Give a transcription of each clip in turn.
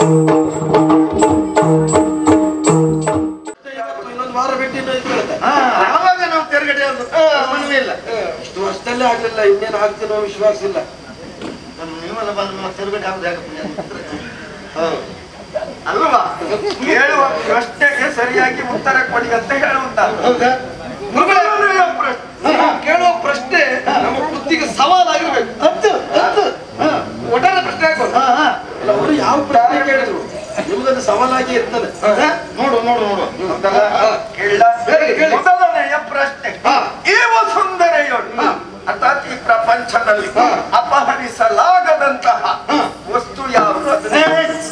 ಇನ್ನೊಂದು ವಾರ ಬಿಟ್ಟು ಇನ್ನೊಂದು ಬೀಳುತ್ತೆ. ಹಾ, ಆವಾಗ ನಾವು ತೆರಗಡೆ ಮನವೇ ಇಲ್ಲ ಇಷ್ಟು ವರ್ಷದಲ್ಲೇ ಆಗ್ಲಿಲ್ಲ ಇನ್ನೇನು ಆಗ್ತೀನೋ ವಿಶ್ವಾಸ ಇಲ್ಲ ನಮ್ಮ ನೀವೆಲ್ಲ ಬಂದು ನಮ್ಮ ತೆರಗಡೆ ಆಗುದು ಯಾಕಪ್ಪ ಹೌದು ಅಲ್ವಾ ಕೇಳುವ ಪ್ರಶ್ನೆಗೆ ಸರಿಯಾಗಿ ಉತ್ತರ ಕೊಡಿ ಅಂತ ಹೇಳುವಂತ ಹೌದಾ ಮೊದಲನೆಯ ಪ್ರಶ್ನೆ ನೀವು ಕೇಳುವ ಪ್ರಶ್ನೆ ನಮ್ಮ ಬುದ್ಧಿಗೆ ಸವಾಲಾಗಿರ್ಬೇಕು ಹತ್ತು ಹತ್ತು ಹಾ, ಒಟ್ಟಾರೆ ಪ್ರಶ್ನೆ ಆಗ್ಬೋದು ಹಾ, ಹಾ. ಅಲ್ಲ, ಅವರು ಯಾವ ಪ್ರಶ್ನೆ ಕೇಳಿದ್ರು ನಿಮ್ಗದು ಸವಾಲಾಗಿ ಇರ್ತದೆ ಹೌದಾ? ನೋಡು ನೋಡು ನೋಡು ಹೌದಲ್ಲ? ಕೇಳ ಹೇಳಿ, ಹೇಳಿ. ಮೊದಲನೆಯ ಪ್ರಶ್ನೆ ಹಾ. ಈ ವಸುಂಧರೆಯೋಳು ಹಾ. ಅರ್ಥಾತ್ ಈ ಪ್ರಪಂಚದಲ್ಲಿ ಹಾ. ಅಪಹರಿಸಲಾಗದಂತಹ ಹಾ. ವಸ್ತು ಯಾವುದು ಅದನ್ನೇ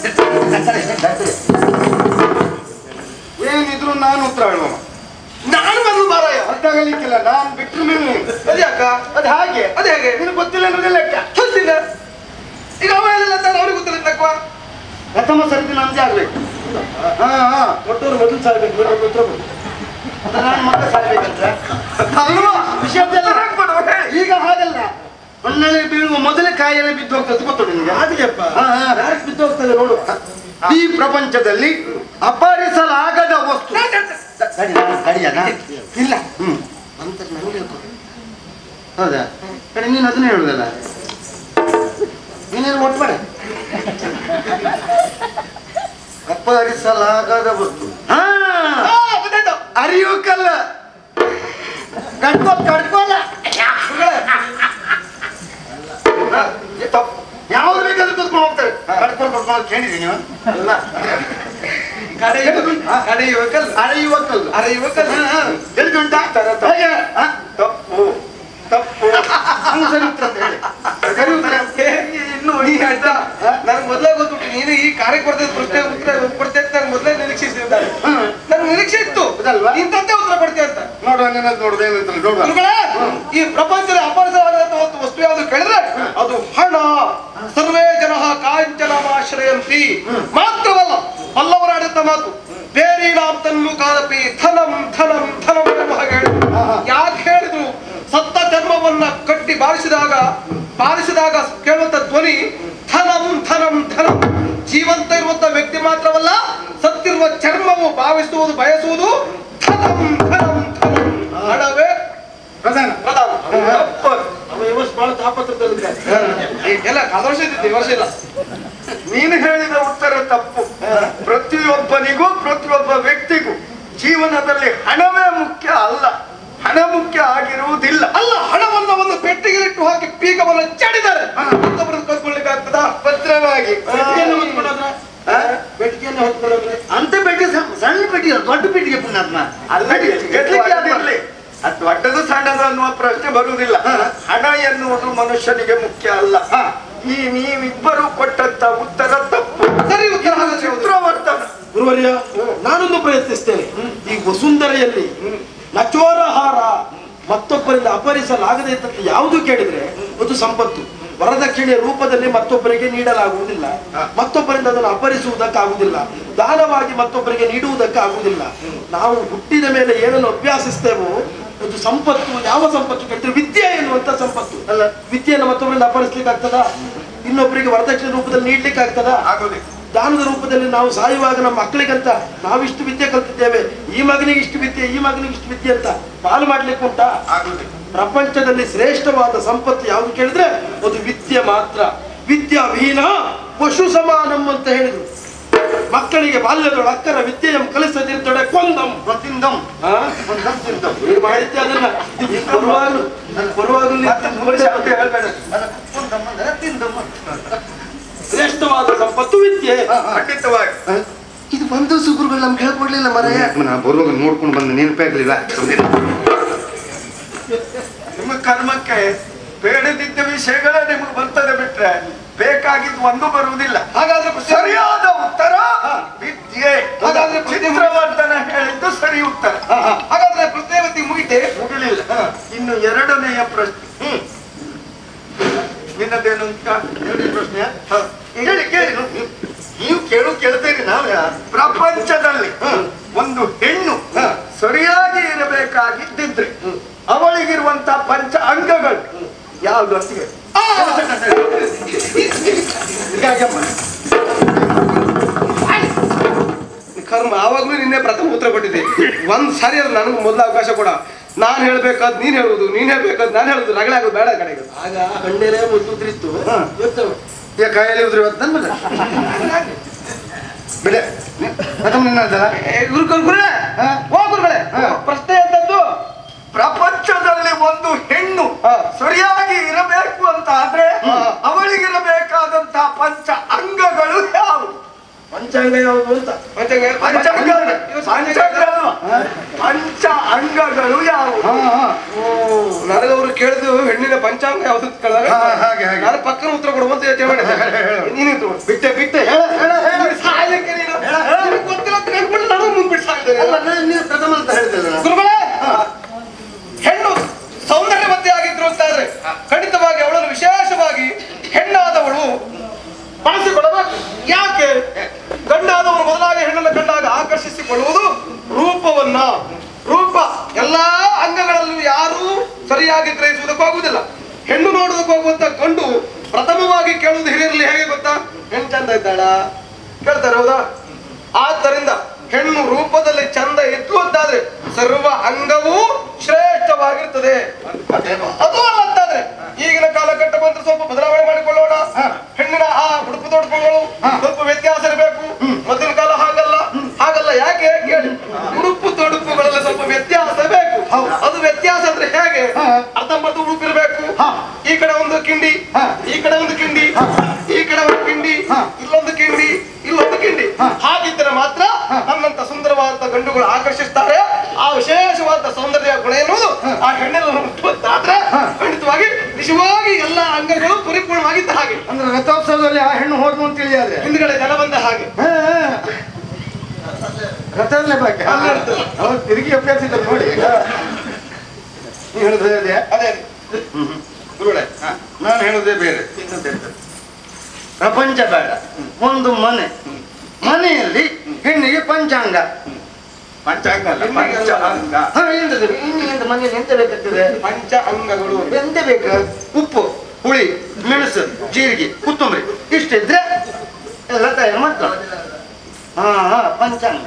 ಏನಿದ್ರು ನಾನು ಉತ್ತರ ಹೇಳುವ ನಾನು ಬಂದು ಮಾರಾಯ ಅರ್ಥಾಗಲಿಕ್ಕಿಲ್ಲ ನಾನು ಬಿಟ್ರು ಮೇಲೆ ಅದ್ಯಾಕ ಅದು ಹಾಗೆ ಅದೇ ಹೇಗೆ ನಿನಗೆ ಗೊತ್ತಿಲ್ಲ ಅನ್ನೋದೇ ಲೆಕ್ಕ ಗೊತ್ತಿಲ್ಲ ಈಗ ಅವ ಹೇಳಿಲ್ಲ ಅಂತ ಅವ್ರಿಗೆ ಗೊತ್ತಿಲ್ಲ ತಕ್ಕ ಪ್ರಥಮ ಸರಿತಿ ನಮ್ದೇ ಆಗ್ಬೇಕು ಹಾ ಹಾ ಒಟ್ಟೂರು ಮೊದಲು ಸಾರ್ಬೇಕು ಇವ್ರು ಉತ್ತರ ಕೊಡಿ ಅದು ನಾನು ಮತ್ತೆ ಸಾಯ್ಬೇಕಂದ್ರೆ ಅಲ್ವಾ ವಿಷಯ ಈಗ ಹಾಗಲ್ಲ ಮಣ್ಣಲ್ಲಿ ಬೀಳುವ ಮೊದಲೇ ಕಾಯೆಲ್ಲ ಬಿದ್ದು ಹೋಗ್ತದೆ ಗೊತ್ತು ನಿನಗೆ ಅದಕ್ಕೆಪ್ಪ ಹಾ, ಹಾ. ಯಾರಿಗೆ ಬಿದ್ದು ಹೋಗ್ತದೆ ನೋಡು ಈ ಪ್ರಪಂಚದಲ್ಲಿ ಅಪಹರಿಸಲಾಗದ ವಸ್ತು ಕಡಿಯನ ಇಲ್ಲ ಹ್ಮ್ ಅಂತ ನನಗೆ ಹೇಳ್ಕೊ. ಹೌದಾ ಕಡೆ ನೀನು ಅದನ್ನೇ ಹೇಳುದಲ್ಲ ನೀನೇನು ಒಟ್ಟು ಮಾಡ ಅಪಹರಿಸಲಾಗದ ವಸ್ತು ಹಾ ಆ, ಗೊತ್ತಾಯ್ತು. ಅರಿವು ಕಲ್ಲ ಕಡ್ಕೋ ಕಡ್ಕೋಲ್ಲ ಗುರುಗಳೇ, ಯಾವ್ದು ಬೇಕಾದ್ರೂ ಕೂತ್ಕೊಂಡು ಹೋಗ್ತಾರೆ ಕಡ್ಕೊಂಡು ಕಡ್ಕೊಂಡು ಕೇಳಿದೀನಿ ನೀವು ಅಲ್ಲ ಕಡೆಯುವ ಕಡೆಯುವ ಕಲ್ಲು ಅರೆಯುವ ಕಲ್ಲು ಅರೆಯುವ ಕಲ್ಲು ಎಲ್ಲಿ ಉಂಟಾ ಹಾಗೆ ಹಾ? ತಪ್ಪು ತಪ್ಪು ಹ್ಮ್, ಸರಿ ಉತ್ತರ ಅಂತ ಹೇಳಿ ಸರಿ ಉತ್ತರ ಹೇಗೆ ಇನ್ನು ನೀ ಹೇಳ್ತಾ ನನಗೆ ಮೊದಲೇ ಗೊತ್ತುಂಟು ನೀನು ಈ ಕಾರ್ಯಕ್ರಮದ ಪ್ರಶ್ನೆ ಉತ್ತರ ಕೊಡ್ತೇನೆ ಅಂತ ನಾನು ಮೊದಲೇ ನಿರೀಕ್ಷಿಸಿದ್ದಾರೆ ಹ್ಮ್. ನನಗೆ ನಿರೀಕ್ಷೆ ಇತ್ತು ಹೌದಲ್ವಾ? ಇಂಥದ್ದೇ ಉತ್ತರ ಕೊಡ್ತೀಯ ಅಂತ ನೋಡುವ ನಿನ್ನದು ನೋಡುದು ಏನಂತ ನೋಡುವ ಗುರುಗಳೇ ಈ ಪ್ರಪಂಚದ ಅಪರಿಸವಾದಂತ ಒಂದು ವಸ್ತು ಯಾವುದು ಕೇಳಿದ್ರೆ ಅದು ಹಣ ಸರ್ವೇ ಜನ ಕಾಂಚನಮಾಶ್ರಯಂತಿ ಮಾತ್ರವಲ್ಲ ಪಲ್ಲವರಾಡಿದ್ದ ಮಾತು ಬೇರೆ ನಾವು ತನ್ನು ಕಾಲಪಿ ಧನಂ ಧನಂ ಧನಂ ಎಂಬ ಹಾಗೆ ಹೇಳಿದ್ರು ಯಾಕೆ ಹೇಳಿದ್ರು ಸತ್ತ ಚರ್ಮವನ್ನ ಕಟ್ಟಿ ಬಾರಿಸಿದಾಗ ಬಾರಿಸಿದಾಗ ಕೇಳುವಂತ ಧ್ವನಿ ಧನಂ ಧನಂ ಧನಂ ಜೀವಂತ ಇರುವಂತ ವ್ಯಕ್ತಿ ಮಾತ್ರವಲ್ಲ ಸತ್ತಿರುವ ಚರ್ಮವು ಭಾವಿಸುವುದು ಬಯಸುವುದು ಧನಂ ಧನಂ ಧನಂ ಹಣವೇ ಪ್ರಧಾನ ಪ್ರಧಾನ ತಪ್ಪು. ಅವ ಈ ವರ್ಷ ಬಹಳ ತಾಪತ್ರದಲ್ಲಿದ್ದಾನೆ ಎಲ್ಲ ಕಳೆದ ವರ್ಷ ಇದ್ದಿತ್ತು ಈ ವರ್ಷ ಇಲ್ಲ ನೀನು ಹೇಳಿದ ಉತ್ತರ ತಪ್ಪು ಪ್ರತಿಯೊಬ್ಬನಿಗೂ ಪ್ರತಿಯೊಬ್ಬ ವ್ಯಕ್ತಿಗೂ ಜೀವನದಲ್ಲಿ ಹಣವೇ ಮುಖ್ಯ ಅಲ್ಲ ಹಣ ಮುಖ್ಯ ಆಗಿರುವುದಿಲ್ಲ ಅಲ್ಲ ಹಣವನ್ನ ಒಂದು ಪೆಟ್ಟಿಗೆ ಇಟ್ಟು ಹಾಕಿ ಪೀಕವನ್ನ ಚಡಿದ್ದಾರೆ ಮತ್ತೊಬ್ಬರನ್ನ ಕಲ್ತ್ಕೊಳ್ಳಿಕ್ಕೆ ಆಗ್ತದಾ ಭದ್ರವಾಗಿ ಪೆಟ್ಟಿಗೆಯನ್ನು ಹೊತ್ಕೊಂಡೋದ್ರೆ ಪೆಟ್ಟಿಗೆಯನ್ನು ಹೊತ್ಕೊಂಡೋದ್ರೆ ಅಂತ ಪೆಟ್ಟಿಗೆ ಸಣ್ಣ- ಸಣ್ಣ ಪೆಟ್ಟಿಗೆ ದೊಡ್ಡ ಪೆಟ್ಟಿಗೆ ಪುಣ್ಯಾತ್ಮ ಅಲ್ಲ, ಎತ್ತಲಿಕ್ಕೆ ಅದಿರ್ಲಿ. ಅದು ದೊಡ್ಡದು ಸಣ್ಣದು ಅನ್ನುವ ಪ್ರಶ್ನೆ ಬರುವುದಿಲ್ಲ ಹಣ ಎನ್ನುವುದು ಮನುಷ್ಯನಿಗೆ ಮುಖ್ಯ ಅಲ್ಲ ಈ ನೀವಿಬ್ಬರು ಕೊಟ್ಟಂತ ಉತ್ತರ ತಪ್ಪು ಸರಿ ಉತ್ತರ ಹಾಗಾದ್ರೆ ಯಾವುದು? ಚಿತ್ರವರ್ತನ ಗುರುವರ್ಯ ನಾನೊಂದು ಪ್ರಯತ್ನಿಸ್ತೇನೆ ಈ ವಸುಂಧರೆಯಲ್ಲಿ ನಚೋರಹಾರ ಮತ್ತೊಬ್ಬರಿಂದ ಅಪಹರಿಸಲಾಗದೆ ಇದ್ದಂತೆ ಯಾವುದು ಕೇಳಿದ್ರೆ ಒಂದು ಸಂಪತ್ತು ವರದಕ್ಷಿಣೆಯ ರೂಪದಲ್ಲಿ ಮತ್ತೊಬ್ಬರಿಗೆ ನೀಡಲಾಗುವುದಿಲ್ಲ ಮತ್ತೊಬ್ಬರಿಂದ ಅದನ್ನು ಅಪಹರಿಸುವುದಕ್ಕಾಗುವುದಿಲ್ಲ ದಾನವಾಗಿ ಮತ್ತೊಬ್ಬರಿಗೆ ನೀಡುವುದಕ್ಕಾಗುವುದಿಲ್ಲ ನಾವು ಹುಟ್ಟಿದ ಮೇಲೆ ಏನನ್ನು ಅಭ್ಯಾಸಿಸ್ತೇವೋ ಒಂದು ಸಂಪತ್ತು ಯಾವ ಸಂಪತ್ತು ಕೇಳಿದ್ರೆ ವಿದ್ಯೆ ಎನ್ನುವಂತ ಸಂಪತ್ತು ಅಲ್ಲ. ವಿದ್ಯೆಯನ್ನು ಮತ್ತೊಬ್ಬರಿಂದ ಅಪಹರಿಸ್ಲಿಕ್ಕೆ ಆಗ್ತದಾ ಇನ್ನೊಬ್ಬರಿಗೆ ವರದಕ್ಷಿಣೆ ರೂಪದಲ್ಲಿ ನೀಡ್ಲಿಕ್ಕೆ ಆಗ್ತದಾ ಆಗುದಿಲ್ಲ ದಾನದ ರೂಪದಲ್ಲಿ ನಾವು ಸಾಯುವಾಗ ನಮ್ಮ ಮಕ್ಕಳಿಗಂತ ನಾವಿಷ್ಟು ವಿದ್ಯೆ ಕಲ್ತಿದ್ದೇವೆ ಈ ಮಗನಿಗೆ ಇಷ್ಟು ವಿದ್ಯೆ ಈ ಮಗನಿಗೆ ಇಷ್ಟು ವಿದ್ಯೆ ಅಂತ ಪಾಲು ಮಾಡ್ಲಿಕ್ಕೆ ಉಂಟಾ ಆಗುದಿಲ್ಲ ಪ್ರಪಂಚದಲ್ಲಿ ಶ್ರೇಷ್ಠವಾದ ಸಂಪತ್ತು ಯಾವುದು ಕೇಳಿದ್ರೆ ಅದು ವಿದ್ಯೆ ಮಾತ್ರ ವಿದ್ಯಾ ವಿಹೀನ ಪಶು ಸಮಾನಂ ಅಂತ ಹೇಳಿದ್ರು ಮಕ್ಕಳಿಗೆ ಬಾಲ್ಯದೊಳ ಅಕ್ಕರ ವಿದ್ಯೆಯಂ ಕಲಿಸದಿರ್ತಡೆ ಕೊಂದಂ ತಿಂದಂ ಆ? ಒಂದಂ ತಿಂದಂ ಈ ಮಾಹಿತಿ ಅದನ್ನ ಇದು ಬರುವಾಗಲೂ ಬರುವಾಗಲೂ ಮತ್ತೆ ಮುಂದೆ ಶಬ್ದ ಹೇಳ್ಬೇಡ. ಅಲ್ಲ, ಕುಂದಂ ಅಂದ್ರೆ ತಿಂದಂ ಅಂತ. ಶ್ರೇಷ್ಠವಾದ ಸಂಪತ್ತು ವಿದ್ಯೆ ಖಂಡಿತವಾಗಿ ಇದು ಬಂದು ಸುಗುರುಗಳು ನಮ್ಗೆ ಹೇಳ್ಕೊಡ್ಲಿಲ್ಲ ಮರಯ್ಯ ನಾ ಬರುವಾಗ ನೋಡ್ಕೊಂಡು ಬಂದ ನೆನಪಾಗ್ಲಿಲ್ಲ ನಿಮ್ಮ ಕರ್ಮಕ್ಕೆ ಬೇಡದಿದ್ದ ವಿಷಯಗಳ ನಿಮಗೆ ಬರ್ತದೆ ಬಿಟ್ರೆ ಬೇಕಾಗಿದ್ದು ಒಂದು ಬರುವುದಿಲ್ಲ ಹಾಗಾದ್ರೆ ಸರಿಯಾದ ಉತ್ತರ ವಿದ್ಯೆ ಹಾಗಾದ್ರೆ ಪ್ರತಿ- ಚಿತ್ರವರ್ಧನ ಹೇಳಿದ್ದು ಸರಿ ಉತ್ತರ ಹಾಗಾದ್ರೆ ಪ್ರತ್ಯೇಕತೆ ಮುಗಿತೆ ಮುಗಿಲಿಲ್ಲ ಇನ್ನು ಎರಡನೆಯ ಪ್ರಶ್ನೆ ನಿನ್ನದೇನು ಅಂತ ಎರಡನೇ ಪ್ರಶ್ನೆ ಕೇಳಿ ಕೇಳಿ ನೀವು ಕೇಳು ಕೇಳ್ತೀರಿ ನಾವು ಪ್ರಪಂಚದಲ್ಲಿ ಒಂದು ಹೆಣ್ಣು ಸರಿಯಾಗಿ ಇರಬೇಕಾಗಿದ್ದಿದ್ರೆ ಅವಳಿಗಿರುವಂತ ಪಂಚ ಅಂಗಗಳು ಯಾವ್ದು ಅಂತ ಹೇಳಿ. ಕರ್ಮ ಆವಾಗ್ಲೂ ನಿನ್ನೆ ಪ್ರಥಮ ಉತ್ತರ ಕೊಟ್ಟಿದ್ದೆ ಒಂದ್ ಸಾರಿ ಅದು ನನಗೆ ಮೊದಲ ಅವಕಾಶ ಕೊಡ ನಾನ್ ಹೇಳ್ಬೇಕಾದ್ ನೀನ್ ಹೇಳುದು ನೀನ್ ಹೇಳ್ಬೇಕಾದ್ ನಾನು ಹೇಳುದು ರಗಳೆ ಆಗೋದು ಬೇಡ ಕಡೆಗೆ ಆಗ ಹಣ್ಣೆಲೆ ಒಂದು ಉದ್ರಿತ್ತು ಇವತ್ತು ಈಗ ಕಾಯಲ್ಲಿ ಉದ್ರಿ ಇವತ್ತು ನನ್ನ ಮಗ ಬಿಡೆ ಪ್ರಥಮ ನಿನ್ನದಲ್ಲ ಗುರು ಗುರುಗಳೇ ಹಾ? ಓ ಗುರುಗಳೇ ಹಾ. ಪ್ರಶ್ನೆ ಎಂತದ್ದು ಪ್ರಪಂಚದಲ್ಲಿ ಒಂದು ಹೆಣ್ಣು ಹಾ. ಸರಿಯಾಗಿ ಇರಬೇಕು ಅಂತ ಆದ್ರೆ ಹಾ. ಅವಳಿಗಿರಬೇಕಾದಂತಹ ಪಂಚ ಅಂಗಗಳು ಯಾವು ಪಂಚಾಂಗ ಯಾವುದು ಅಂತ ಪಂಚಾಂಗ ಪಂಚಾಂಗ ಇವತ್ತು ಪಂಚಾಂಗ ಅಲ್ವಾ? ಪಂಚ ಅಂಗಗಳು ಯಾವುವು ಹಾ ಹಾ ನನಗೆ ಅವರು ಕೇಳಿದ್ರು ಹೆಣ್ಣಿನ ಪಂಚಾಂಗ ಯಾವ್ದು ಅಂತ ಕೇಳಿದ್ರೆ ಹಾ, ಹಾಗೆ, ಹಾಗೆ. ನಾನು ಪಕ್ಕನ ಉತ್ತರ ಕೊಡುವಂತ ಯೋಚನೆ ಮಾಡಿದ್ದೆ ನೀನು ಉತ್ತರ ಕೊಡು. ಬಿಟ್ಟೆ ಬಿಟ್ಟೆ ಹೇಳ ಹೇಳ ಹೇಳ ನೀನು ಸಾಯಲಿಕ್ಕೆ ನೀನು ನಿನಗೆ ಗೊತ್ತಿಲ್ಲ ಅಂತ ಹೇಳ್ಬಿಟ್ಟು ನಾನು ಮುಂದ್ಬಿಟ್ಟು ಸಾಯ್ತೇನೆ. ಅಲ್ಲ ನಾನು ನೀವು ಪ್ರಥಮ ಅಂತ ಹೇಳ್ತಿದ್ದೆ ನಾನು ಗುರುಗಳೇ ಹೆಣ್ಣು ಸೌಂದರ್ಯವತಿ ಆಗಿದ್ರು ಅಂತ ಆದ್ರೆ ಖಂಡಿತವಾಗಿ ಅವಳನ್ನು ವಿಶೇಷವಾಗಿ ಹೆಣ್ಣಾದವಳು ಬಳಸಿಕೊಳ್ಳಬೇಕು ಯಾಕೆ ಗಂಡಾದವನು ಮೊದಲಾಗಿ ಹೆಣ್ಣನ್ನು ಕಂಡಾಗ ಆಕರ್ಷಿಸಿಕೊಳ್ಳುವುದು ರೂಪವನ್ನ ರೂಪ ಎಲ್ಲಾ ಅಂಗಗಳಲ್ಲೂ ಯಾರೂ ಸರಿಯಾಗಿ ಗ್ರಹಿಸುವುದಕ್ಕಾಗುವುದಿಲ್ಲ ಹೆಣ್ಣು ನೋಡುವುದಕ್ಕೆ ಹೋಗುವಂತ ಗಂಡು ಪ್ರಥಮವಾಗಿ ಕೇಳುವುದು ಹಿರಿಯರಲ್ಲಿ ಹೇಗೆ ಗೊತ್ತಾ ಹೆಣ್ಣು ಚಂದ ಇದ್ದಾಳ ಕೇಳ್ತಾರೆ ಹೌದಾ ಆದ್ದರಿಂದ ಹೆಣ್ಣು ರೂಪದಲ್ಲಿ ಚಂದ ಇತ್ತು ಅಂತಾದ್ರೆ ಸರ್ವ ಅಂಗವೂ ಶ್ರೇಷ್ಠವಾಗಿರ್ತದೆ ಅದು ಅಲ್ಲ ಅಂತಾದ್ರೆ ಈಗಿನ ಕಾಲಘಟ್ಟ ಬಂದ್ರೆ ಸ್ವಲ್ಪ ಬದಲಾವಣೆ ಮಾಡಿಕೊಳ್ಳೋಣ ಹೆಣ್ಣಿನ ಆ ಉಡುಪು ತೊಡುಪುಗಳು ಸ್ವಲ್ಪ ವ್ಯತ್ಯಾಸ ಇರಬೇಕು ಮೊದಲಿನ ಕಾಲ ಹಾಗಲ್ಲ ಹಾಗಲ್ಲ ಯಾಕೆ ಕೇಳಿ ಉಡುಪು ತೊಡುಪುಗಳಲ್ಲಿ ಸ್ವಲ್ಪ ವ್ಯತ್ಯಾಸ ಬೇಕು ಅದು ವ್ಯತ್ಯಾಸ ಅಂದ್ರೆ ಹೇಗೆ ಅರ್ಧಂಬರ್ಧ ಉಡುಪು ಇರಬೇಕು ಈ ಕಡೆ ಒಂದು ಕಿಂಡಿ ಈ ಕಡೆ ಒಂದು ಕಿಂಡಿ ಈ ಕಡೆ ಒಂದು ಕಿಂಡಿ ಇಲ್ಲೊಂದು ಕಿಂಡಿ ಇಲ್ಲೊಂದು ಕಿಂಡಿ ಹಾಗಿದ್ದರೆ ಮಾತ್ರ ನನ್ನಂತ ಸುಂದರವಾದ ಗಂಡುಗಳು ಆಕರ್ಷಿಸ್ತಾರೆ ಆ ವಿಶೇಷವಾದ ಸೌಂದರ್ಯ ಗುಣ ಎನ್ನುವುದು ಆ ಹೆಣ್ಣಿನ ಆದ್ರೆ ಖಂಡಿತವಾಗಿ ನಿಜವಾಗಿ ಎಲ್ಲ ಅಂಗಗಳು ಪರಿಪೂರ್ಣವಾಗಿದ್ದ ಹಾಗೆ ಅಂದ್ರೆ ರಥೋತ್ಸವದಲ್ಲಿ ಆ ಹೆಣ್ಣು ಹೋದ್ನು ಅಂತ ತಿಳಿಯಾದ್ರೆ ಹಿಂದ್ಗಡೆ ಜನ ಬಂದ ಹಾಗೆ ರಥದಲ್ಲೇ ಬಾಕಿ ಅಲ್ಲೇ ಇರ್ತದೆ. ಅವ್ರು ತಿರುಗಿ ಅಭ್ಯಾಸ ಇಲ್ಲ ನೋಡಿ ನೀವು ಹೇಳುದೇ ಅದೇ ಅದೇ ಗುರುಗಳೇ ನಾನು ಹೇಳುದೇ ಬೇರೆ ಪ್ರಪಂಚ ಬೇಡ ಒಂದು ಮನೆ ಮನೆಯಲ್ಲಿ ಹೆಣ್ಣಿಗೆ ಪಂಚಾಂಗ ಪಂಚಾಂಗ ಅಲ್ಲ ಪಂಚ ಅಂಗ ಹಾ ಎಂತದು ಹೆಣ್ಣಿಗೆ ಮನೆಯಲ್ಲಿ ಎಂತ ಬೇಕಾಗ್ತದೆ ಪಂಚ ಅಂಗಗಳು ಎಂತ ಬೇಕು ಉಪ್ಪು ಹುಳಿ ಮೆಣಸು ಜೀರಿಗೆ ಕೊತ್ತಂಬರಿ ಇಷ್ಟಿದ್ರೆ ಎಲ್ಲ ತಯಾರು ಮಾಡ್ತಾರೆ ಹಾ ಹಾ ಪಂಚಾಂಗ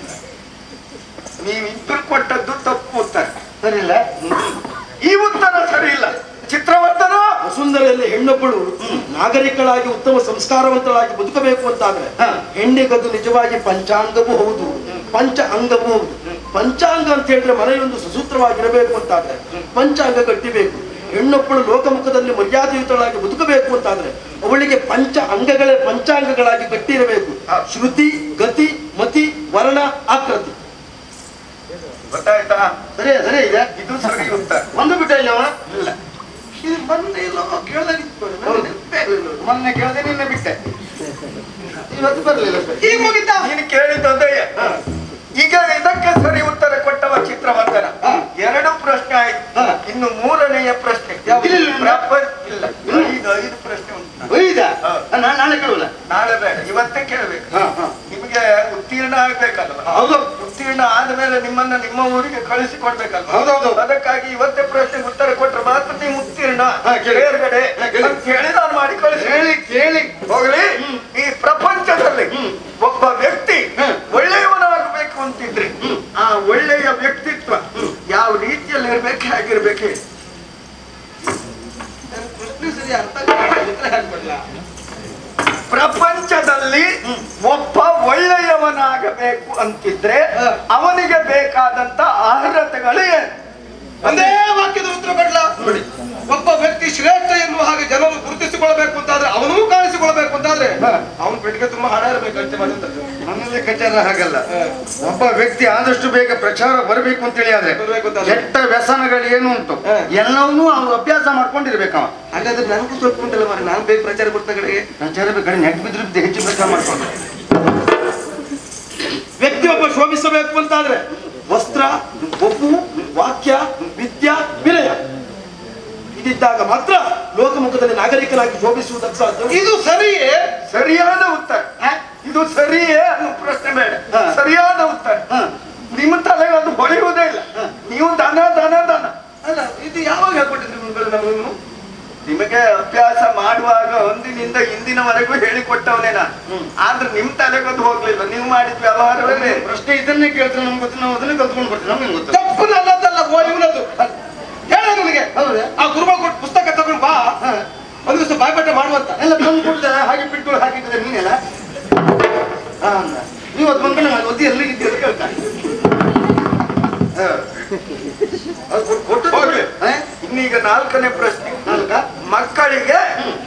ನೀವಿಬ್ರು ಕೊಟ್ಟದ್ದು ತಪ್ಪು ಉತ್ತರ ಸರಿ ಇಲ್ಲ ಈ ಉತ್ತರ ಸರಿ ಇಲ್ಲ ಚಿತ್ರವರ್ಧನ ವಸುಂಧರೆಯಲ್ಲಿ ಹೆಣ್ಣೊಬ್ಬಳು ನಾಗರಿಕಳಾಗಿ ಉತ್ತಮ ಸಂಸ್ಕಾರವಂತಳಾಗಿ ಬದುಕಬೇಕು ಅಂತಾದ್ರೆ ಹಾ. ಹೆಣ್ಣಿಗದು ನಿಜವಾಗಿ ಪಂಚಾಂಗವೂ ಹೌದು ಪಂಚ ಅಂಗವೂ ಹೌದು ಪಂಚಾಂಗ ಅಂತ ಹೇಳಿದ್ರೆ ಮನೆಯೊಂದು ಸುಸೂತ್ರವಾಗಿರಬೇಕು ಅಂತಾದ್ರೆ ಪಂಚಾಂಗ ಕಟ್ಟಿಬೇಕು ಹೆಣ್ಣೊಬ್ಬಳು ಲೋಕಮುಖದಲ್ಲಿ ಮರ್ಯಾದೆಯುತಳಾಗಿ ಬದುಕಬೇಕು ಅಂತಾದ್ರೆ ಅವಳಿಗೆ ಪಂಚ ಅಂಗಗಳೇ ಪಂಚಾಂಗಗಳಾಗಿ ಕಟ್ಟಿರಬೇಕು ಶ್ರುತಿ ಗತಿ ಮತಿ ವರ್ಣ ಆಕೃತಿ ಗೊತ್ತಾಯ್ತಾ ಸರಿ ಸರಿ ಇದೆ ಇದು ಸರಿ ಉತ್ತರ ಒಂದು ಬಿಟ್ಟ ಇಲ್ಲ ಅವ? ಇಲ್ಲ ಇದು ಮೊನ್ನೆ ಎಲ್ಲೋ ಕೇಳ್ದಾಗಿತ್ತು ನೋಡಿ, ನನಗೆ ನೆನ್ಪೇ ಇಲ್ಲ. ಮೊನ್ನೆ ಕೇಳದೆ ನಿನ್ನೆ ಬಿಟ್ಟೆ ಇವತ್ತು ಬರಲಿಲ್ಲ ಸರ್ ಈಗ ಮುಗಿತಾ ನೀನು ಕೇಳಿದ್ದದೇ ಈಗ ಇದಕ್ಕೆ ಸರಿ ಉತ್ತರ ಕೊಟ್ಟವ ಚಿತ್ರವರ್ಧನ ಎರಡು ಪ್ರಶ್ನೆ ಆಯ್ತು ಇನ್ನು ಮೂರನೆಯ ಪ್ರಶ್ನೆ ಯಾವ್ದು? ಇಲ್ಲ, ಇಲ್ಲ, ಇಲ್ಲ. ಪ್ರಪಂಚ ಇಲ್ಲ ಐದು ಐದು ಪ್ರಶ್ನೆ ಉಂಟು ಒಯ್ದ ಹಾ. ನಾನು ನಾಳೆ ಕೇಳಲ್ಲ ನಾಳೆ ಬೇಡ ಇವತ್ತೇ ಕೇಳಬೇಕು ಹಾ ಹಾ ನಿಮಗೆ ಉತ್ತೀರ್ಣ ಆಗ್ಬೇಕಲ್ವ ಹೌದು ಉತ್ತೀರ್ಣ ಆದ್ಮೇಲೆ ನಿಮ್ಮನ್ನ ನಿಮ್ಮ ಊರಿಗೆ ಕಳಿಸಿ ಕೊಡ್ಬೇಕಲ್ವ ಹೌದೌದು. ಅದಕ್ಕಾಗಿ ಇವತ್ತೇ ಪ್ರಶ್ನೆಗೆ ಉತ್ತರ ಕೊಟ್ಟರೆ ಮಾತ್ರ ನೀವು ಉತ್ತೀರ್ಣ ಹಾ, ಕೇಳಿ. ಬೇರ್ಗಡೆ ಹಾ, ಕೇಳಿ. ಅಂತ ಹೇಳಿ ನಾನು ಮಾಡಿ ಕಳಿಸಿ ಕೇಳಿ ಕೇಳಿ ಹೋಗ್ಲಿ ಈ ಪ್ರಪಂಚದಲ್ಲಿ ಒಬ್ಬ ವ್ಯಕ್ತಿ ಹ್ಮ್. ಒಳ್ಳೆಯವನಾಗಬೇಕು ಅಂತಿದ್ರೆ ಆ ಒಳ್ಳೆಯ ವ್ಯಕ್ತಿತ್ವ ಯಾವ ರೀತಿಯಲ್ಲಿ ಇರ್ಬೇಕು ಹೇಗಿರ್ಬೇಕು ಹೇಳಿ ನನ್ನ ಪ್ರಶ್ನೆ ಸರಿ ಅರ್ಥ ಆಗಿಲ್ಲ, ಉತ್ತರ ಹೇಗೆ ಕೊಡ್ಲಾ? ಪ್ರಪಂಚದಲ್ಲಿ ಒಬ್ಬ ಒಳ್ಳೆಯವನಾಗಬೇಕು ಅಂತಿದ್ರೆ ಹ. ಅವನಿಗೆ ಬೇಕಾದಂತ ಅರ್ಹತೆಗಳು ಏನು ಒಂದೇ ವಾಕ್ಯದ ಉತ್ತರ ಕೊಡ್ಲಾ ಒಬ್ಬ ವ್ಯಕ್ತಿ ಶ್ರೇಷ್ಠ ಎನ್ನುವ ಹಾಗೆ ಜನರು ಗುರುತಿಸಿಕೊಳ್ಬೇಕು ಅಂತಾದ್ರೆ ಅವನೂ ಕಾಣಿಸಿಕೊಳ್ಬೇಕು ಅಂತಾದ್ರೆ ಅವನ ಪೆಟ್ಟಿಗೆ ತುಂಬಾ ಹಣ ಇರಬೇಕು ಅಷ್ಟೇ ಮಾಡಿದ್ದು ನನ್ನಲ್ಲಿ ಕಚಾರ ಹಾಗಲ್ಲ ಒಬ್ಬ ವ್ಯಕ್ತಿ ಆದಷ್ಟು ಬೇಗ ಪ್ರಚಾರ ಬರಬೇಕು ಅಂತೇಳಿ ಆದ್ರೆ ಬರ್ಬೇಕು ಅಂತ ಆದ್ರೆ. ಕೆಟ್ಟ ವ್ಯಸನಗಳು ಏನು ಉಂಟು ಹ. ಎಲ್ಲವನ್ನೂ ಅವ್ನು ಅಭ್ಯಾಸ ಮಾಡ್ಕೊಂಡಿರ್ಬೇಕವ ಹಾಗಾದ್ರೆ ನನಗೂ ಸ್ವಲ್ಪ ಉಂಟಲ್ಲ ಮಾರೆ ನಾನು ಬೇಗ ಪ್ರಚಾರ ಕೊಡ್ತಾ ಕಡೆಗೆ ಪ್ರಚಾರ ಬೇಕಾದ್ರೆ ನೆಟ್ ಬಿದ್ರೆ ಬಿದ್ದು ಹೆಚ್ಚು ಪ್ರಚಾರ ಮಾಡ್ಕೊಂಡು ವ್ಯಕ್ತಿ ಒಬ್ಬ ಶೋಭಿಸಬೇಕು ಅಂತಾದ್ರೆ ವಸ್ತ್ರ ಒಪ್ಪು ವಾಕ್ಯ ವಿದ್ಯಾ ವಿನಯ ಇದಿದ್ದಾಗ ಮಾತ್ರ ಲೋಕಮುಖದಲ್ಲಿ ನಾಗರಿಕನಾಗಿ ಶೋಭಿಸುವುದಕ್ಕೆ ಸಾಧ್ಯ ಇದು ಸರಿಯೇ ಸರಿಯಾದ ಉತ್ತರ ಇದು ಸರಿಯೇ ಅನ್ನೋ ಪ್ರಶ್ನೆ ಬೇಡ ಹ. ಸರಿಯಾದ ಉತ್ತರ ಹ. ನಿಮ್ಮ ತಲೆಗೆ ಅದು ಹೊಳೆಯುವುದೇ ಇಲ್ಲ ನೀವು ದನ ದನ ದನ ಅಲ್ಲ ಇದು ಯಾವಾಗ ಹೇಳ್ಕೊಟ್ಟಿದ್ರಿ ಗುರುಗಳು ನಮಗೆ ನಿಮಗೆ ನಿಮಗೆ ಅಭ್ಯಾಸ ಮಾಡುವಾಗ ಒಂದಿನಿಂದ ಇಂದಿನವರೆಗೂ ಹೇಳಿಕೊಟ್ಟವನೇ ನಾನು ಆದ್ರೆ ನಿಮ್ ತಲೆಗೊಂದು ಹೋಗ್ಲಿಲ್ಲ ನೀವು ಮಾಡಿದ ವ್ಯವಹಾರವೇ ಬೇರೆ. ಪ್ರಶ್ನೆ ಇದನ್ನೇ ಕೇಳ್ತಾರೆ ನಮ್ಗೆ ಗೊತ್ತು ನಾವು ಅದನ್ನೇ ಕಲ್ತ್ಕೊಂಡು ಬರ್ತೀವಿ ನಮ್ಗೆ ಗೊತ್ತು ತಪ್ಪು ನನ್ನದಲ್ಲ ಓ ಇವನದ್ದು ಹೇಳ ನನಗೆ ಹೌದಾ? ಆ ಗುರುಗಳು ಕೊಟ್ಟು ಪುಸ್ತಕ ತಗೊಂಡು ಬಾ ಹಾ. ಒಂದು ದಿವಸ ಬಾಯ್ಪಾಠ ಮಾಡುವಂತ ಎಲ್ಲ ತಂದು ಕೊಡ್ತಾರೆ ಹಾಗೆ ಬಿಟ್ಕೊಂಡು ಹಾಕಿದ್ರೆ ನೀನೆಲ್ಲ ಹಾ ಅಂದ. ನೀವು ಅದು ಬಂದ್ಮೇಲೆ ನಾನು ಒದ್ದಿ ಎಲ್ಲಿ ಇದ್ದೀರಿ ಅಂತ ಕೇಳ್ತಾರೆ ಹಾ. ಅದು ಕೊಟ್ಟು- ಕೊಟ್ಟದ್ದು ಹೋಗ್ಲಿ. ಹಾ? ಇನ್ನೀಗ ನಾಲ್ಕನೇ ಪ್ರಶ್ನೆ ನಾಲ್ಕಾ? ಮಕ್ಕಳಿಗೆ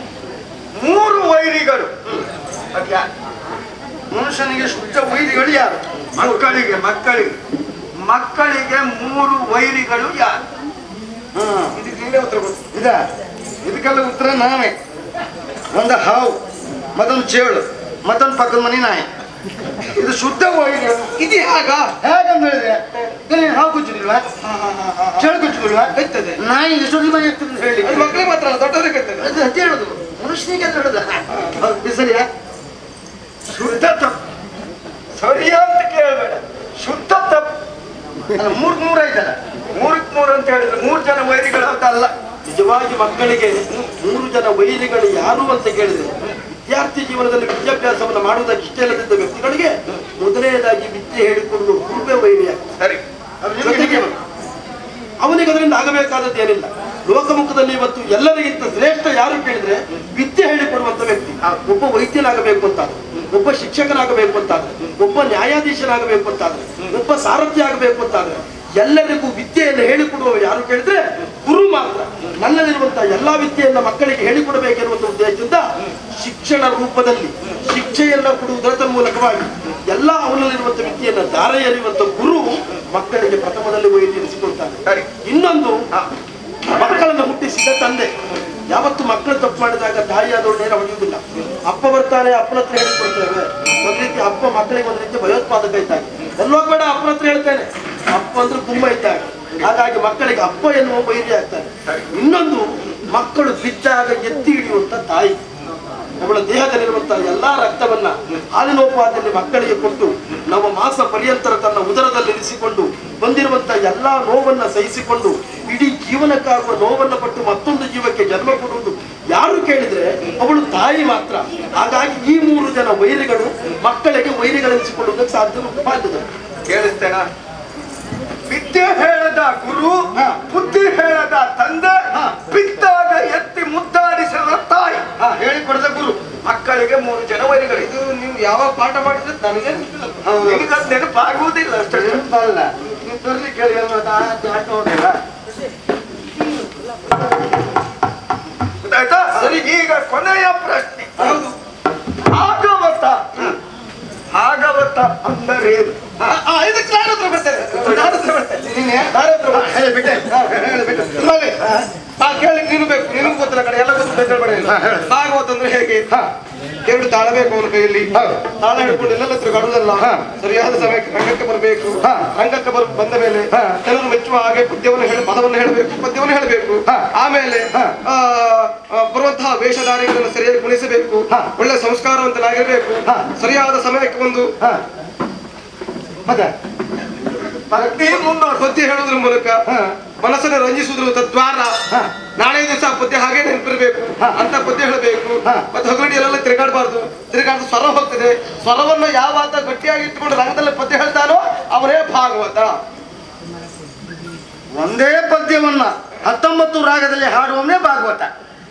ಮೂರು ವೈರಿಗಳು ಅದ್ಯಾ- ಮನುಷ್ಯನಿಗೆ ಶುದ್ಧ ವೈರಿಗಳು ಯಾರು ಮಕ್ಕಳಿಗೆ ಮಕ್ಕಳಿಗೆ ಮಕ್ಕಳಿಗೆ ಮೂರು ವೈರಿಗಳು ಯಾರು ಹಾ ಇದಕ್ಕೆ ನೀನೇ ಉತ್ತರ ಕೊಡು ಇದ ಇದಕ್ಕೆಲ್ಲ ಉತ್ತರ ನಾವೇ ಒಂದು ಹಾವು ಮತ್ತೊಂದು ಚೇಳು ಮತ್ತೊಂದು ಪಕ್ಕದ ಮನೆ ನಾಯಿ ಇದು ಶುದ್ಧ ವೈರಿಗಳು ಇದು ಹೇಗ ಹೇಗಂತ ಹೇಳಿದ್ರೆ ಇಲ್ಲಿ ಹಾವು ಕುಚ್ಚಿಲ್ವಾ ಚೇಳು ಕುಚ್ಚಿಲ್ವಾ ಕೈತದೆ ನಾಯಿ ಎಷ್ಟೊಂದು ಮನೆ ಆಗ್ತದೆ ಅಂತ ಹೇಳಿ ಅದು ಮಕ್ಕಳಿಗೆ ಮಾತ್ರ ಅಲ್ಲ ದೊಡ್ಡವರಿಗೆ ಕೈತದೆ ಅದು ಅದೇ ಹೇಳುದು ಮನುಷ್ಯನಿಗೆ ಅಂತ ಹೇಳುದ ಹೌದು ಸರಿಯಾ ಶುದ್ಧ ತಪ್ಪು ಸರಿಯಾ ಅಂತ ಕೇಳಬೇಡ ಶುದ್ಧ ತಪ್ಪು ಅಲ್ಲ ಮೂರ್ ಮೂರ್ ಆಯ್ತಲ್ಲ ಮೂರಕ್ ಮೂರು ಅಂತ ಹೇಳಿದ್ರೆ ಮೂರು ಜನ ವೈರಿಗಳು ಅಂತಲ್ಲ ನಿಜವಾಗಿ ಮಕ್ಕಳಿಗೆ ಮೂರು ಜನ ವೈರಿಗಳು ಯಾರು ಅಂತ ಕೇಳಿದ್ರೆ ವಿದ್ಯಾರ್ಥಿ ಜೀವನದಲ್ಲಿ ವಿದ್ಯಾಭ್ಯಾಸವನ್ನು ಮಾಡುವುದಕ್ಕೆ ಇಷ್ಟ ಇಲ್ಲದಿದ್ದ ವ್ಯಕ್ತಿಗಳಿಗೆ ಮೊದಲನೇದಾಗಿ ವಿದ್ಯೆ ಹೇಳಿಕೊಡುವ ಗುರುವೇ ವೈರಿಯ ಸರಿ ಅದು ನಿಮ್ಗೆ ಜೊತೆಗೆ ಹೇಗೆ ಬಂತು? ಅವನಿಗೆ ಅದರಿಂದ ಆಗಬೇಕಾದದ್ದು ಏನಿಲ್ಲ ಲೋಕಮುಖದಲ್ಲಿ ಇವತ್ತು ಎಲ್ಲರಿಗಿಂತ ಶ್ರೇಷ್ಠ ಯಾರು ಕೇಳಿದ್ರೆ ವಿದ್ಯೆ ಹೇಳಿಕೊಡುವಂತ ವ್ಯಕ್ತಿ ಆ ಒಬ್ಬ ವೈದ್ಯನಾಗಬೇಕು ಅಂತಾದ್ರೆ ಒಬ್ಬ ಶಿಕ್ಷಕನಾಗಬೇಕು ಅಂತಾದ್ರೆ ಒಬ್ಬ ನ್ಯಾಯಾಧೀಶನಾಗಬೇಕು ಅಂತಾದ್ರೆ ಒಬ್ಬ ಸಾರಥಿ ಆಗಬೇಕು ಅಂತಾದ್ರೆ ಎಲ್ಲರಿಗೂ ವಿದ್ಯೆಯನ್ನು ಹೇಳಿಕೊಡುವ ಯಾರು ಕೇಳಿದ್ರೆ ಗುರು ಮಾತ್ರ ನನ್ನಲ್ಲಿರುವಂತಹ ಎಲ್ಲಾ ವಿದ್ಯೆಯನ್ನ ಮಕ್ಕಳಿಗೆ ಹೇಳಿಕೊಡಬೇಕೆನ್ನುವಂತ ಉದ್ದೇಶದಿಂದ ಶಿಕ್ಷಣ ರೂಪದಲ್ಲಿ ಶಿಕ್ಷೆಯನ್ನ ಕೊಡುವುದರ ಮೂಲಕವಾಗಿ ಎಲ್ಲ ಅವನಲ್ಲಿರುವಂತಹ ವಿದ್ಯೆಯನ್ನ ದಾರ ಎರೆಯುವಂತ ಗುರು ಮಕ್ಕಳಿಗೆ ಪ್ರಥಮದಲ್ಲಿ ವೈದ್ಯರಿಸಿಕೊಳ್ತಾನೆ ಸರಿ ಇನ್ನೊಂದು ಮಕ್ಕಳನ್ನು ಹುಟ್ಟಿಸಿದ ತಂದೆ ಯಾವತ್ತು ಮಕ್ಕಳು ತಪ್ಪು ಮಾಡಿದಾಗ ತಾಯಿ ಆದವಳು ನೇರ ಹೊಡೆಯುವುದಿಲ್ಲ ಅಪ್ಪ ಬರ್ತಾನೆ ಅಪ್ಪನ ಹತ್ರ ಹೇಳಿಕೊಡ್ತೇವೆ ಒಂದ್ ರೀತಿ ಅಪ್ಪ ಮಕ್ಕಳಿಗೆ ಒಂದ್ ರೀತಿ ಭಯೋತ್ಪಾದಕ ಇದ್ದಾಗ ಎಲ್ಲೋಗ್ಬೇಡ ಅಪ್ಪನ ಹತ್ರ ಹೇಳ್ತೇನೆ ಅಪ್ಪ ಅಂದ್ರೆ ಕುಂಭ ಇದ್ದಾಗ ಹಾಗಾಗಿ ಮಕ್ಕಳಿಗೆ ಅಪ್ಪ ಎನ್ನುವ ವೈದ್ಯ ಆಗ್ತಾನೆ ಇನ್ನೊಂದು ಮಕ್ಕಳು ಬಿದ್ದಾಗ ಎತ್ತಿ ಹಿಡಿಯುವಂತ ತಾಯಿ ಅವಳ ದೇಹದಲ್ಲಿರುವಂತಹ ಎಲ್ಲಾ ರಕ್ತವನ್ನ ಹಾಲಿನೋಪಾದಿಯಲ್ಲಿ ಮಕ್ಕಳಿಗೆ ಕೊಟ್ಟು ನಮ್ಮ ಮಾಸ ಪರ್ಯಂತರ ತನ್ನ ಉದರದಲ್ಲಿ ಇರಿಸಿಕೊಂಡು ಬಂದಿರುವಂತಹ ಎಲ್ಲಾ ನೋವನ್ನ ಸಹಿಸಿಕೊಂಡು ಇಡೀ ಜೀವನಕ್ಕಾಗುವ ನೋವನ್ನ ಪಟ್ಟು ಮತ್ತೊಂದು ಜೀವಕ್ಕೆ ಜನ್ಮ ಕೊಡುವುದು ಯಾರು ಕೇಳಿದ್ರೆ ಅವಳು ತಾಯಿ ಮಾತ್ರ ಹಾಗಾಗಿ ಈ ಮೂರು ಜನ ವೈರಿಗಳು ಮಕ್ಕಳಿಗೆ ವೈರಿಗಳೆನಿಸಿಕೊಳ್ಳುವುದಕ್ಕೆ ಸಾಧ್ಯ ಬಾಧ್ಯತೆ ಕೇಳಿಸ್ತೇನ ವಿದ್ಯೆ ಹೇಳದ ಗುರು ಬುದ್ಧಿ ಹೇಳದ ತಂದೆ ಬಿದ್ದಾಗ ಎತ್ತಿ ಮುದ್ದಾಡಿಸಿದ ತಾಯಿ ಹಾ ಹೇಳಿಕೊಡದ ಗುರು ಮಕ್ಕಳಿಗೆ ಮೂರು ಜನ ವೈರಿಗಳು ಇದು ನೀವು ಯಾವಾಗ ಪಾಠ ಮಾಡಿದ್ರೆ ನನಗೆ ನೆನಪಿಲ್ಲ. ಹೌದು ನಿನಗದು ನೆನಪಾಗುವುದಿಲ್ಲ ಅಷ್ಟೇ ನೆನಪಲ್ಲ ನೀವು ತರ್ಲಿ ಕೇಳಿ ಅನ್ನೋದು ಆ ಆಟ ನೋಡಿಲ್ಲ ಗೊತ್ತಾಯ್ತಾ ಸರಿ ಈಗ ಕೊನೆಯ ಪ್ರಶ್ನೆ ಹೌದು ಭಾಗವತ ಭಾಗವತ ಅಂದರೇನು ಆ, ಆ, ಇದಕ್ಕೆ ನಾನು ಹತ್ರ ಬರ್ತೇನೆ ನಾನು ಹತ್ರ ಬರ್ತೇನೆ ನೀನೆ ನಾನು ಹತ್ರ ಬರ್ತೇನೆ. ಹೇಳಿಬಿಟ್ಟೆ ಹೇಳಿಬಿಟ್ಟೆ ನೋಡಿ, ಆ ಕೇಳಲಿಕ್ಕೆ ನೀನು ಬೇಕು ನಿನಗೂ ಗೊತ್ತಿಲ್ಲ ಕಡೆ ಎಲ್ಲ ಗೊತ್ತು ಬೇಡ ಹಾ, ಹೇಳು. ಭಾಗವತ ಅಂದ್ರೆ ಹೇಗೆ ಹಾ. ಎರಡು ತಾಳ ಬೇಕು ಅವನ ಕೈಯಲ್ಲಿ ಹೌದು. ತಾಳ ಹಿಡ್ಕೊಂಡು ಎಲ್ಲೆಲ್ಲ ತಿರುಗಾಡುವುದಲ್ಲ ಹಾ. ಸರಿಯಾದ ಸಮಯಕ್ಕೆ ರಂಗಕ್ಕೆ ಬರಬೇಕು ಹಾ. ರಂಗಕ್ಕೆ ಬರ್ ಬಂದ ಮೇಲೆ ಹಾ. ಜನರು ಮೆಚ್ಚುವ ಹಾಗೆ ಪದ್ಯವನ್ನು ಹೇಳಿ ಪದವನ್ನು ಹೇಳಬೇಕು ಪದ್ಯವನ್ನು ಹೇಳಬೇಕು ಹಾ. ಆಮೇಲೆ ಹಾ. ಆ, ಆ, ಬರುವಂತಹ ವೇಷಧಾರಿಗಳನ್ನು ಸರಿಯಾಗಿ ಗುಣಿಸಬೇಕು ಹಾ. ಒಳ್ಳೆ ಸಂಸ್ಕಾರವಂತನಾಗಿರಬೇಕು ಹಾ. ಸರಿಯಾದ ಸಮಯಕ್ಕೆ ಒಂದು ಹಾ ಮತ್ತೆ ಭಕ್ತಿ ಮುಂದುವರ್ಸ ಪದ್ಯ ಹೇಳುವುದ್ರ ಮೂಲಕ ಹಾ. ಮನಸ್ಸನ್ನು ರಂಜಿಸುವುದ್ರ ತದ್ವಾರ ಹಾ. ನಾಳೆ ದಿವಸ ಆ ಪದ್ಯ ಹಾಗೆ ನೆನಪಿರಬೇಕು ಹಾ. ಅಂತ ಪದ್ಯ ಹೇಳಬೇಕು ಹಾ. ಮತ್ತೆ ಹಗಲಡಿ ಎಲ್ಲ ತಿರುಗಾಡಬಾರ್ದು ತಿರುಗಾಡಿದ ಸ್ವರ ಹೋಗ್ತದೆ ಸ್ವರವನ್ನು ಯಾವಾತ ಗಟ್ಟಿಯಾಗಿ ಇಟ್ಟುಕೊಂಡು ರಂಗದಲ್ಲಿ ಪದ್ಯ ಹೇಳ್ತಾನೋ ಅವರೇ ಭಾಗವತ ಒಂದೇ ಪದ್ಯವನ್ನ ಹತ್ತೊಂಬತ್ತು ರಾಗದಲ್ಲಿ ಹಾಡುವವನೇ ಭಾಗವತ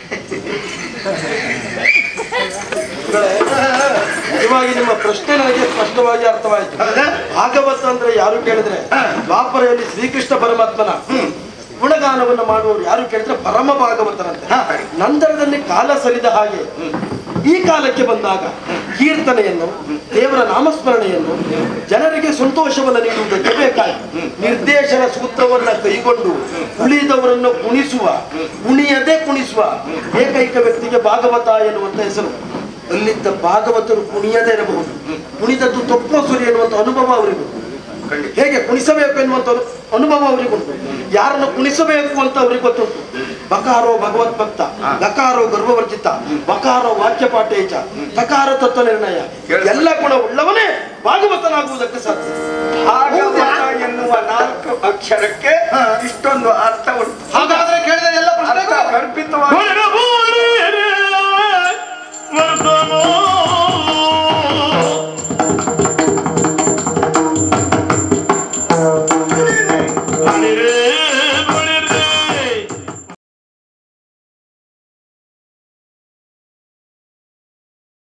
ನಿಜವಾಗಿ ನಿಮ್ಮ ಪ್ರಶ್ನೆ ನನಗೆ ಸ್ಪಷ್ಟವಾಗಿ ಅರ್ಥವಾಯಿತು ಹೌದಾ? ಭಾಗವತ ಅಂದ್ರೆ ಯಾರು ಕೇಳಿದ್ರೆ ದ್ವಾಪರೆಯಲ್ಲಿ ಶ್ರೀಕೃಷ್ಣ ಪರಮಾತ್ಮನ ಗುಣಗಾನವನ್ನು ಮಾಡುವವರು ಯಾರು ಕೇಳಿದ್ರೆ ಪರಮ ಭಾಗವತರಂತೆ ಹಾ. ನಂತರದಲ್ಲಿ ಕಾಲ ಸರಿದ ಹಾಗೆ ಈ ಕಾಲಕ್ಕೆ ಬಂದಾಗ ಕೀರ್ತನೆಯನ್ನು ದೇವರ ನಾಮಸ್ಮರಣೆಯನ್ನು ಜನರಿಗೆ ಸಂತೋಷವನ್ನು ನೀಡುವುದಕ್ಕೆ ಬೇಕಾಗಿ ನಿರ್ದೇಶನ ಸೂತ್ರವನ್ನ ಕೈಗೊಂಡು ಉಳಿದವರನ್ನು ಕುಣಿಸುವ ಕುಣಿಯದೆ ಕುಣಿಸುವ ಏಕೈಕ ವ್ಯಕ್ತಿಗೆ ಭಾಗವತ ಎನ್ನುವಂತ ಹೆಸರು ಅಲ್ಲಿದ್ದ ಭಾಗವತರು ಕುಣಿಯದೇ ಇರಬಹುದು ಕುಣಿದದ್ದು ತಪ್ಪೋ ಸುರಿ ಎನ್ನುವಂತ ಅನುಭವ ಅವರಿಗೂ ಹೇಗೆ ಕುಣಿಸಬೇಕು ಎನ್ನುವಂತ ಅನು- ಅನುಭವ ಅವರಿಗುಂಟು ಯಾರನ್ನು ಕುಣಿಸಬೇಕು ಅಂತ ಅವ್ರಿಗೆ ಗೊತ್ತುಂಟು ಬಕಾರೋ ಭಗವತ್ ಭಕ್ತ ಗಕಾರೋ ಗರ್ಭವರ್ಜಿತ ಬಕಾರೋ ವಾಕ್ಯ ಪಾಠೇಚ ತಕಾರ ತತ್ವ ನಿರ್ಣಯ ಎಲ್ಲ ಗುಣ ಉಳ್ಳವನೇ ಭಾಗವತನಾಗುವುದಕ್ಕೆ ಸಾಧ್ಯ ಭಾಗವತ ಎನ್ನುವ ನಾಲ್ಕು ಅಕ್ಷರಕ್ಕೆ ಇಷ್ಟೊಂದು ಅರ್ಥ ಉಂಟು ಹಾಗಾದ್ರೆ ಕೇಳಿದ ಎಲ್ಲ ಅರ್ಥ ಪ್ರಶ್ನೆಗೂ ಕಲ್ಪಿತವಾಗಿ ನಮೋ